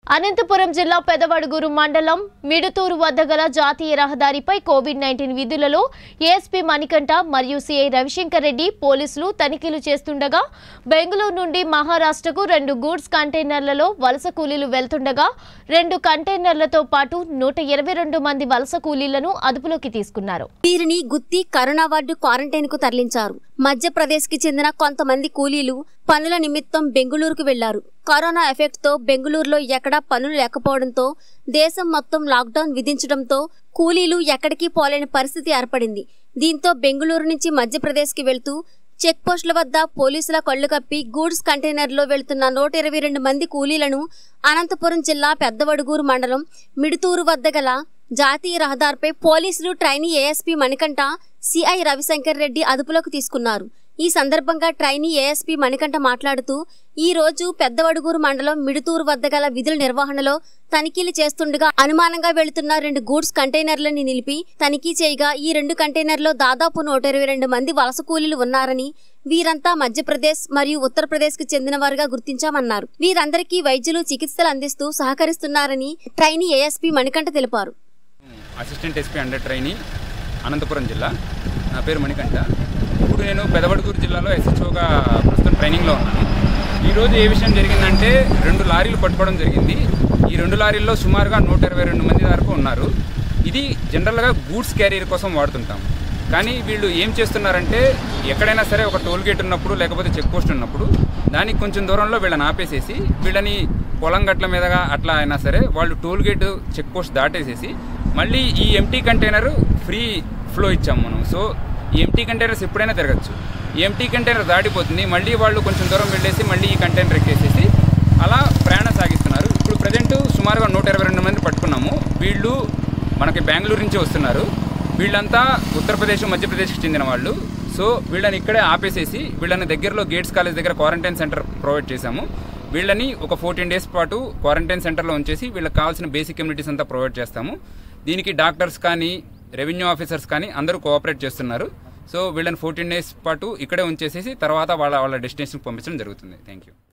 అనంతపురం జిల్లా పెదవడుగురు మండలం మిడుతూరు వద్ద గల జాతీయ రహదారిపై కోవిడ్ నైన్టీన్ విధులలో ఏఎస్పీ మణికంఠ మరియు సిఐ రవిశంకర్ రెడ్డి పోలీసులు తనిఖీలు చేస్తుండగా బెంగళూరు నుండి మహారాష్ట్రకు రెండు గూడ్స్ కంటైనర్లలో వలస కూలీలు వెళ్తుండగా రెండు కంటైనర్లతో పాటు నూట ఇరవై రెండు మంది వలస కూలీలను అదుపులోకి తీసుకున్నారు వీరిని గుత్తి కరోనా వార్డు క్వారంటైన్ కు తరలించారు మధ్యప్రదేశ్ కి చెందిన కొంతమంది కూలీలు పనుల నిమిత్తం బెంగుళూరుకు వెళ్లారు కరోనా ఎఫెక్ట్ తో బెంగుళూరులో ఎక్కడా పనులు లేకపోవడంతో దేశం మొత్తం లాక్డౌన్ విధించడంతో కూలీలు ఎక్కడికి పోలేని పరిస్థితి ఏర్పడింది దీంతో బెంగుళూరు నుంచి మధ్యప్రదేశ్ కి వెళ్తూ చెక్ పోస్టుల వద్ద పోలీసుల కళ్లు కప్పి గూడ్స్ కంటైనర్లో వెళ్తున్న నూట ఇరవై రెండు మంది కూలీలను అనంతపురం జిల్లా పెద్దవడుగూరు మండలం మిడుతూరు వద్ద గల జాతీయ రహదారిపై పోలీసులు trainee ASP Manikanta CI Ravishankar Reddy అదుపులోకి తీసుకున్నారు ఈ సందర్భంగా ట్రైనీ ఏఎస్పీ మణికంఠ మాట్లాడుతూ ఈ రోజు పెద్దవడుగూరు మండలం మిడుతూరు వద్ద గల విధుల నిర్వహణలో తనిఖీలు చేస్తుండగా అనుమానంగా వెళుతున్న రెండు గూడ్స్ కంటైనర్లని నిలిపి తనిఖీ చేయగా ఈ రెండు కంటైనర్లో దాదాపు నూట ఇరవై రెండు మంది వలస కూలీలు ఉన్నారని వీరంతా మధ్యప్రదేశ్ మరియు ఉత్తరప్రదేశ్ కు చెందిన వారుగా గుర్తించామన్నారు వీరందరికీ వైద్యులు చికిత్సలు అందిస్తూ సహకరిస్తున్నారని ట్రైనీ ఏఎస్పీ మణికంఠ తెలిపారు assistant SP under trainee Anantapuram జిల్లా నా పేరు మణికంఠ ఇప్పుడు నేను పెదవడుగూరు జిల్లాలో ఎస్హెచ్ఓగా ప్రస్తుతం ట్రైనింగ్లో ఉన్నాను ఈరోజు ఏ విషయం జరిగిందంటే రెండు లారీలు పట్టుకోవడం జరిగింది ఈ రెండు లారీల్లో సుమారుగా నూట ఇరవై రెండు మంది వరకు ఉన్నారు ఇది జనరల్గా గూడ్స్ క్యారియర్ కోసం వాడుతుంటాం కానీ వీళ్ళు ఏం చేస్తున్నారంటే ఎక్కడైనా సరే ఒక టోల్ గేట్ ఉన్నప్పుడు లేకపోతే చెక్ పోస్ట్ ఉన్నప్పుడు దానికి కొంచెం దూరంలో వీళ్ళని ఆపేసేసి వీళ్ళని పొలం గట్ల మీదగా అట్లా అయినా సరే వాళ్ళు టోల్ గేట్ చెక్ పోస్ట్ దాటేసేసి మళ్ళీ ఈ ఎంటీ కంటైనర్ ఫ్రీ ఫ్లో ఇచ్చాం మనం సో ఈ ఎంటీ కంటైనర్స్ ఎప్పుడైనా తిరగచ్చు ఈ ఎంటీ కంటైనర్ దాటిపోతుంది మళ్ళీ వాళ్ళు కొంచెం దూరం వెళ్ళేసి మళ్ళీ ఈ కంటైనర్ ఎక్కేసేసి అలా ప్రయాణం సాగిస్తున్నారు ఇప్పుడు ప్రజెంట్ సుమారుగా నూట ఇరవై రెండు మంది పట్టుకున్నాము వీళ్ళు మనకి బెంగళూరు నుంచి వస్తున్నారు వీళ్ళంతా ఉత్తరప్రదేశ్ మధ్యప్రదేశ్కి చెందిన వాళ్ళు సో వీళ్ళని ఇక్కడే ఆపేసేసి వీళ్ళని దగ్గరలో గేట్స్ కాలేజ్ దగ్గర క్వారంటైన్ సెంటర్ ప్రొవైడ్ చేశాము వీళ్ళని ఒక ఫోర్టీన్ డేస్ పాటు క్వారంటైన్ సెంటర్లో ఉంచేసి వీళ్ళకి కావాల్సిన బేసిక్ కమ్యూనిటీస్ అంతా ప్రొవైడ్ చేస్తాము దీనికి డాక్టర్స్ కానీ రెవెన్యూ ఆఫీసర్స్ కానీ అందరూ కోఆపరేట్ చేస్తున్నారు సో వీళ్ళని ఫోర్టీన్ డేస్ పాటు ఇక్కడే ఉంచేసేసి తర్వాత వాళ్ళ వాళ్ళ డెస్టినేషన్కి పంపించడం జరుగుతుంది థ్యాంక్ యూ